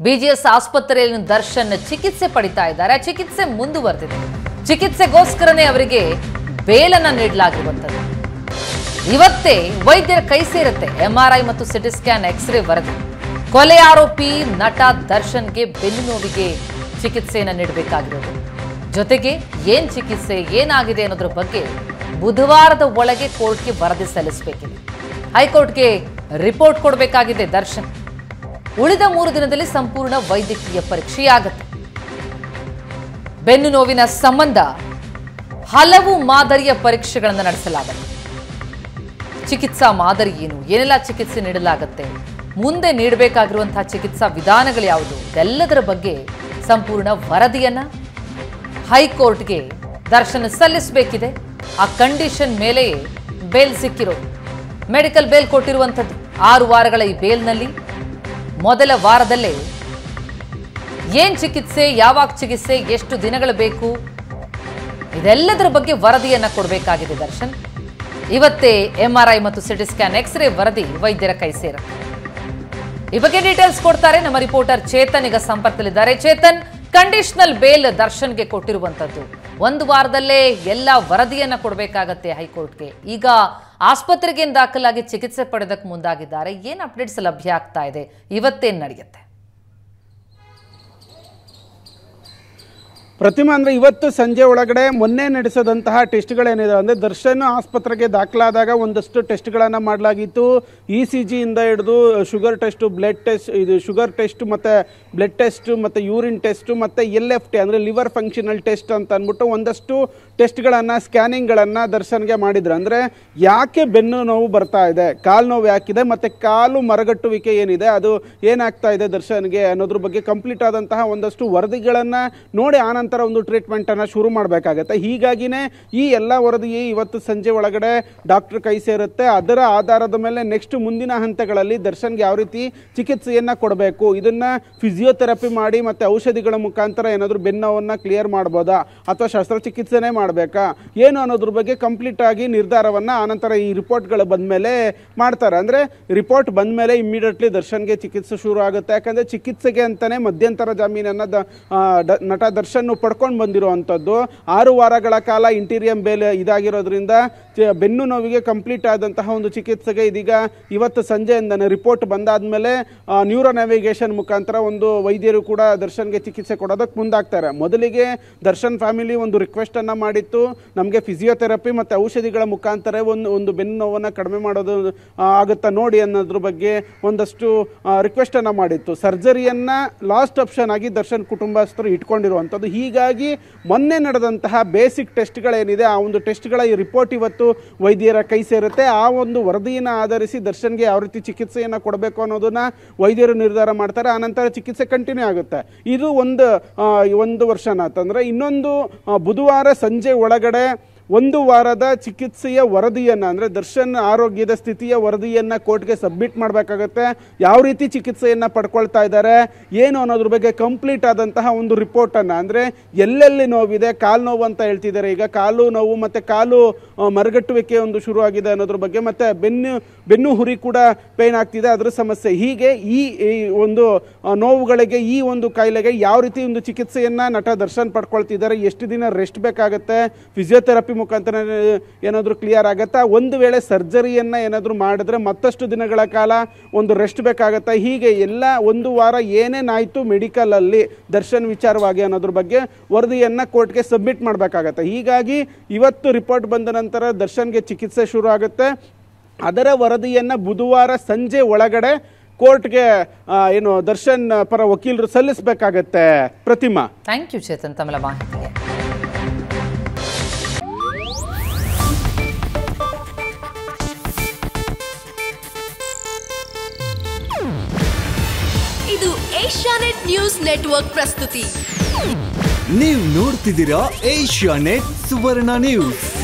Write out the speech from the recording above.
BGS ಆಸ್ಪತ್ರೆಯಲ್ಲಿ ದರ್ಶನ್ ಚಿಕಿತ್ಸೆ ಪಡಿತಾ ಇದ್ದಾರೆ ಆ ಚಿಕಿತ್ಸೆ ಮುಂದುವರೆದಿದೆ ಚಿಕಿತ್ಸೆಗೋಸ್ಕರನೇ ಅವರಿಗೆ ಬೇಲನ್ನ ನೀಡಲಾಗಿರುವಂಥದ್ದು ಇವತ್ತೇ ವೈದ್ಯರ ಕೈ ಸೇರುತ್ತೆ ಎಂಆರ್ಐ ಮತ್ತು ಸಿಟಿ ಸ್ಕ್ಯಾನ್ ಎಕ್ಸ್ರೇ ವರದಿ ಕೊಲೆ ಆರೋಪಿ ನಟ ದರ್ಶನ್ಗೆ ಬೆನ್ನು ನೋವಿಗೆ ಚಿಕಿತ್ಸೆಯನ್ನು ನೀಡಬೇಕಾಗಿರೋದು ಜೊತೆಗೆ ಏನ್ ಚಿಕಿತ್ಸೆ ಏನಾಗಿದೆ ಅನ್ನೋದ್ರ ಬಗ್ಗೆ ಬುಧವಾರದ ಒಳಗೆ ಕೋರ್ಟ್ಗೆ ವರದಿ ಸಲ್ಲಿಸಬೇಕಿದೆ ಹೈಕೋರ್ಟ್ಗೆ ರಿಪೋರ್ಟ್ ಕೊಡಬೇಕಾಗಿದೆ ದರ್ಶನ್ ಉಳಿದ ಮೂರು ದಿನದಲ್ಲಿ ಸಂಪೂರ್ಣ ವೈದ್ಯಕೀಯ ಪರೀಕ್ಷೆಯಾಗುತ್ತೆ ಬೆನ್ನು ನೋವಿನ ಸಂಬಂಧ ಹಲವು ಮಾದರಿಯ ಪರೀಕ್ಷೆಗಳನ್ನು ನಡೆಸಲಾಗುತ್ತೆ ಚಿಕಿತ್ಸಾ ಮಾದರಿ ಏನು ಏನೆಲ್ಲ ಚಿಕಿತ್ಸೆ ನೀಡಲಾಗುತ್ತೆ ಮುಂದೆ ನೀಡಬೇಕಾಗಿರುವಂತಹ ಚಿಕಿತ್ಸಾ ವಿಧಾನಗಳು ಯಾವುದು ಇದೆಲ್ಲದರ ಬಗ್ಗೆ ಸಂಪೂರ್ಣ ವರದಿಯನ್ನ ಹೈಕೋರ್ಟ್ಗೆ ದರ್ಶನ ಸಲ್ಲಿಸಬೇಕಿದೆ ಆ ಕಂಡೀಷನ್ ಮೇಲೆಯೇ ಬೇಲ್ ಸಿಕ್ಕಿರೋದು ಮೆಡಿಕಲ್ ಬೇಲ್ ಕೊಟ್ಟಿರುವಂಥದ್ದು ಆರು ವಾರಗಳ ಈ ಬೇಲ್ನಲ್ಲಿ ಮೊದಲ ವಾರದಲ್ಲೇ ಏನ್ ಚಿಕಿತ್ಸೆ ಯಾವಾಗ ಚಿಕಿತ್ಸೆ ಎಷ್ಟು ದಿನಗಳು ಬೇಕು ಇದೆಲ್ಲದರ ಬಗ್ಗೆ ವರದಿಯನ್ನ ಕೊಡಬೇಕಾಗಿದೆ ದರ್ಶನ್ ಇವತ್ತೇ ಎಂಆರ್ಐ ಮತ್ತು ಸಿಟಿ ಸ್ಕ್ಯಾನ್ ಎಕ್ಸ್ರೇ ವರದಿ ವೈದ್ಯರ ಕೈ ಸೇರುತ್ತೆ ಈ ಬಗ್ಗೆ ಡೀಟೇಲ್ಸ್ ಕೊಡ್ತಾರೆ ನಮ್ಮ ರಿಪೋರ್ಟರ್ ಚೇತನ್ ಈಗ ಸಂಪರ್ಕದಲ್ಲಿದ್ದಾರೆ ಚೇತನ್ ಕಂಡೀಷನಲ್ ಬೇಲ್ ದರ್ಶನ್ಗೆ ಕೊಟ್ಟಿರುವಂತದ್ದು ಒಂದು ವಾರದಲ್ಲೇ ಎಲ್ಲ ವರದಿಯನ್ನ ಕೊಡಬೇಕಾಗತ್ತೆ ಹೈಕೋರ್ಟ್ಗೆ ಈಗ ಆಸ್ಪತ್ರೆಗೆ ದಾಖಲಾಗಿ ಚಿಕಿತ್ಸೆ ಪಡೆದಕ್ಕೆ ಮುಂದಾಗಿದ್ದಾರೆ ಏನ್ ಅಪ್ಡೇಟ್ಸ್ ಲಭ್ಯ ಆಗ್ತಾ ಇದೆ ಇವತ್ತೇನ್ ನಡೆಯುತ್ತೆ ಪ್ರತಿಮಾ ಅಂದ್ರೆ ಇವತ್ತು ಸಂಜೆ ಒಳಗಡೆ ಮೊನ್ನೆ ನಡೆಸದಂತಹ ಟೆಸ್ಟ್ಗಳೇನಿದೆ ಅಂದ್ರೆ ದರ್ಶನ್ ಆಸ್ಪತ್ರೆಗೆ ದಾಖಲಾದಾಗ ಒಂದಷ್ಟು ಟೆಸ್ಟ್ಗಳನ್ನು ಮಾಡಲಾಗಿತ್ತು ಇ ಸಿ ಜಿಯಿಂದ ಹಿಡಿದು ಶುಗರ್ ಟೆಸ್ಟ್ ಬ್ಲಡ್ ಟೆಸ್ಟ್ ಇದು ಶುಗರ್ ಟೆಸ್ಟ್ ಮತ್ತೆ ಬ್ಲಡ್ ಟೆಸ್ಟ್ ಮತ್ತೆ ಯೂರಿನ್ ಟೆಸ್ಟ್ ಮತ್ತೆ ಎಲ್ ಎಫ್ ಟಿ ಅಂದ್ರೆ ಲಿವರ್ ಫಂಕ್ಷನಲ್ ಟೆಸ್ಟ್ ಅಂತ ಅಂದ್ಬಿಟ್ಟು ಒಂದಷ್ಟು ಟೆಸ್ಟ್ಗಳನ್ನು ಸ್ಕ್ಯಾನಿಂಗ್ಗಳನ್ನು ದರ್ಶನ್ಗೆ ಮಾಡಿದ್ರು ಅಂದ್ರೆ ಯಾಕೆ ಬೆನ್ನು ನೋವು ಬರ್ತಾ ಇದೆ ಕಾಲು ನೋವು ಯಾಕಿದೆ ಮತ್ತೆ ಕಾಲು ಮರಗಟ್ಟುವಿಕೆ ಏನಿದೆ ಅದು ಏನಾಗ್ತಾ ಇದೆ ದರ್ಶನ್ಗೆ ಅನ್ನೋದ್ರ ಬಗ್ಗೆ ಕಂಪ್ಲೀಟ್ ಆದಂತಹ ಒಂದಷ್ಟು ವರದಿಗಳನ್ನ ನೋಡಿ ಆನಂತರ ಒಂದು ಟ್ರೀಟ್ಮೆಂಟ್ ಅನ್ನ ಶುರು ಮಾಡಬೇಕಾಗತ್ತೆ ಹೀಗಾಗಿನೇ ಈ ಎಲ್ಲ ವರದಿ ಇವತ್ತು ಸಂಜೆ ಒಳಗಡೆ ಡಾಕ್ಟರ್ ಕೈ ಸೇರುತ್ತೆ ಅದರ ಆಧಾರದ ಮೇಲೆ ನೆಕ್ಸ್ಟ್ ಮುಂದಿನ ಹಂತಗಳಲ್ಲಿ ದರ್ಶನ್ಗೆ ಯಾವ ರೀತಿ ಚಿಕಿತ್ಸೆಯನ್ನ ಕೊಡಬೇಕು ಇದನ್ನ ಫಿಸಿಯೋಥೆರಪಿ ಮಾಡಿ ಮತ್ತೆ ಔಷಧಿಗಳ ಮುಖಾಂತರ ಏನಾದರೂ ಬೆನ್ನವನ್ನ ಕ್ಲಿಯರ್ ಮಾಡ್ಬೋದಾ ಅಥವಾ ಶಸ್ತ್ರಚಿಕಿತ್ಸೆನೇ ಮಾಡಬೇಕಾ ಏನು ಅನ್ನೋದ್ರ ಬಗ್ಗೆ ಕಂಪ್ಲೀಟ್ ಆಗಿ ನಿರ್ಧಾರವನ್ನ ಆನಂತರ ಈ ರಿಪೋರ್ಟ್ಗಳು ಬಂದ್ಮೇಲೆ ಮಾಡ್ತಾರೆ ಅಂದ್ರೆ ರಿಪೋರ್ಟ್ ಬಂದ್ಮೇಲೆ ಇಮ್ಮಿಡಿಯೇಟ್ಲಿ ದರ್ಶನ್ಗೆ ಚಿಕಿತ್ಸೆ ಶುರು ಆಗುತ್ತೆ ಯಾಕಂದ್ರೆ ಚಿಕಿತ್ಸೆಗೆ ಅಂತಾನೆ ಮಧ್ಯಂತರ ಜಾಮೀನನ್ನ ದ- ಆ, ಡ- ನಟ ದರ್ಶನ್ ಪಡ್ಕೊಂಡು ಬಂದಿರುವಂಥದ್ದು ಆರು ವಾರಗಳ ಕಾಲ ಇಂಟೀರಿಯಂ ಬೇಲ್ ಇದಾಗಿರೋದ್ರಿಂದ ಚ- ಬೆನ್ನು ನೋವಿಗೆ ಕಂಪ್ಲೀಟ್ ಆದಂತಹ ಒಂದು ಚಿಕಿತ್ಸೆಗೆ ಇದೀಗ ಇವತ್ತು ಸಂಜೆಯಿಂದನೇ ರಿಪೋರ್ಟ್ ಬಂದಾದ್ಮೇಲೆ ನ್ಯೂರೋ ನ್ಯಾವಿಗೇಷನ್ ಮುಖಾಂತರ ಒಂದು ವೈದ್ಯರು ಕೂಡ ದರ್ಶನ್ಗೆ ಚಿಕಿತ್ಸೆ ಕೊಡೋದಕ್ಕೆ ಮುಂದಾಗ್ತಾರೆ ಮೊದಲಿಗೆ ದರ್ಶನ್ ಫ್ಯಾಮಿಲಿ ಒಂದು ರಿಕ್ವೆಸ್ಟ್ ಅನ್ನ ಮಾಡಿತ್ತು ನಮಗೆ ಫಿಸಿಯೋಥೆರಪಿ ಮತ್ತೆ ಔಷಧಿಗಳ ಮುಖಾಂತರ ಒಂದು ಒಂದು ಬೆನ್ನು ನೋವನ್ನು ಕಡಿಮೆ ಮಾಡೋದು ಆ, ಆಗುತ್ತಾ ನೋಡಿ ಅನ್ನೋದ್ರ ಬಗ್ಗೆ ಒಂದಷ್ಟು ರಿಕ್ವೆಸ್ಟ್ ಅನ್ನ ಮಾಡಿತ್ತು ಸರ್ಜರಿಯನ್ನ ಲಾಸ್ಟ್ ಆಪ್ಷನ್ ಆಗಿ ದರ್ಶನ್ ಕುಟುಂಬಸ್ಥರು ಇಟ್ಕೊಂಡಿರುವಂಥದ್ದು ಹೀಗಾಗಿ ಮೊನ್ನೆ ನಡೆದಂತಹ ಬೇಸಿಕ್ ಟೆಸ್ಟ್ಗಳೇನಿದೆ ಆ ಒಂದು ಟೆಸ್ಟ್ಗಳ ಈ ರಿಪೋರ್ಟ್ ಇವತ್ತು ವೈದ್ಯರ ಕೈ ಸೇರುತ್ತೆ ಆ ಒಂದು ವರದಿಯನ್ನು ಆಧರಿಸಿ ದರ್ಶನ್ಗೆ ಯಾವ ರೀತಿ ಚಿಕಿತ್ಸೆಯನ್ನು ಕೊಡಬೇಕು ಅನ್ನೋದನ್ನ ವೈದ್ಯರು ನಿರ್ಧಾರ ಮಾಡ್ತಾರೆ ಆನಂತರ ಚಿಕಿತ್ಸೆ ಕಂಟಿನ್ಯೂ ಆಗುತ್ತೆ ಇದು ಒಂದು ಆ, ಒಂದು ವರ್ಷನ ಅಂತಂದ್ರೆ ಇನ್ನೊಂದು ಆ, ಬುಧವಾರ ಸಂಜೆ ಒಳಗಡೆ ಒಂದು ವಾರದ ಚಿಕಿತ್ಸೆಯ ವರದಿಯನ್ನು ಅಂದರೆ ದರ್ಶನ್ ಆರೋಗ್ಯದ ಸ್ಥಿತಿಯ ವರದಿಯನ್ನು ಕೋರ್ಟ್ಗೆ ಸಬ್ಮಿಟ್ ಮಾಡಬೇಕಾಗತ್ತೆ ಯಾವ ರೀತಿ ಚಿಕಿತ್ಸೆಯನ್ನು ಪಡ್ಕೊಳ್ತಾ ಇದ್ದಾರೆ ಏನು ಅನ್ನೋದ್ರ ಬಗ್ಗೆ ಕಂಪ್ಲೀಟ್ ಆದಂತಹ ಒಂದು ರಿಪೋರ್ಟನ್ನು ಅಂದರೆ ಎಲ್ಲೆಲ್ಲಿ ನೋವಿದೆ ಕಾಲು ನೋವು ಅಂತ ಹೇಳ್ತಿದ್ದಾರೆ ಈಗ ಕಾಲು ನೋವು ಮತ್ತು ಕಾಲು ಆ, ಮರಗಟ್ಟುವಿಕೆ ಒಂದು ಶುರುವಾಗಿದೆ ಅನ್ನೋದ್ರ ಬಗ್ಗೆ ಮತ್ತು ಬೆನ್ನು ಬೆನ್ನು ಹುರಿ ಕೂಡ ಪೇನ್ ಆಗ್ತಿದೆ ಅದರ ಸಮಸ್ಯೆ ಹೀಗೆ ಈ ಈ ಒಂದು ಆ, ನೋವುಗಳಿಗೆ ಈ ಒಂದು ಕಾಯಿಲೆಗೆ ಯಾವ ರೀತಿ ಒಂದು ಚಿಕಿತ್ಸೆಯನ್ನು ನಟ ದರ್ಶನ್ ಪಡ್ಕೊಳ್ತಿದ್ದಾರೆ ಎಷ್ಟು ದಿನ ರೆಸ್ಟ್ ಬೇಕಾಗುತ್ತೆ ಫಿಸಿಯೋಥೆರಪಿ ಮುಖಾಂತರ ಏನಾದರೂ ಕ್ಲಿಯರ್ ಆಗುತ್ತಾ ಒಂದು ವೇಳೆ ಸರ್ಜರಿಯನ್ನು ಏನಾದರೂ ಮಾಡಿದ್ರೆ ಮತ್ತಷ್ಟು ದಿನಗಳ ಕಾಲ ಒಂದು ರೆಸ್ಟ್ ಬೇಕಾಗತ್ತಾ ಹೀಗೆ ಎಲ್ಲ ಒಂದು ವಾರ ಏನೇನಾಯಿತು ಮೆಡಿಕಲಲ್ಲಿ ದರ್ಶನ್ ವಿಚಾರವಾಗಿ ಅನ್ನೋದ್ರ ಬಗ್ಗೆ ವರದಿಯನ್ನು ಕೋರ್ಟ್ಗೆ ಸಬ್ಮಿಟ್ ಮಾಡಬೇಕಾಗತ್ತೆ ಹೀಗಾಗಿ ಇವತ್ತು ರಿಪೋರ್ಟ್ ಬಂದ ನಂತರ ದರ್ಶನ್ಗೆ ಚಿಕಿತ್ಸೆ ಶುರು ಆಗುತ್ತೆ ಅದರ ವರದಿಯನ್ನು ಬುಧವಾರ ಸಂಜೆ ಒಳಗಡೆ ಕೋರ್ಟ್ಗೆ ಆ, ಏನು ದರ್ಶನ್ ಪರ ವಕೀಲರು ಸಲ್ಲಿಸಬೇಕಾಗತ್ತೆ ಪ್ರತಿಮಾ ಥ್ಯಾಂಕ್ ಯು ಚೇತನ್ ತಮ್ಮೆಲ್ಲ ಮಾಹಿತಿಗೆ ಇದು ಏಷ್ಯಾನೆಟ್ ನ್ಯೂಸ್ ನೆಟ್ವರ್ಕ್ ಪ್ರಸ್ತುತಿ ನೀವು ನೋಡ್ತಿದ್ದೀರಾ ಏಷ್ಯಾ ನೆಟ್ ಸುವರ್ಣ ನ್ಯೂಸ್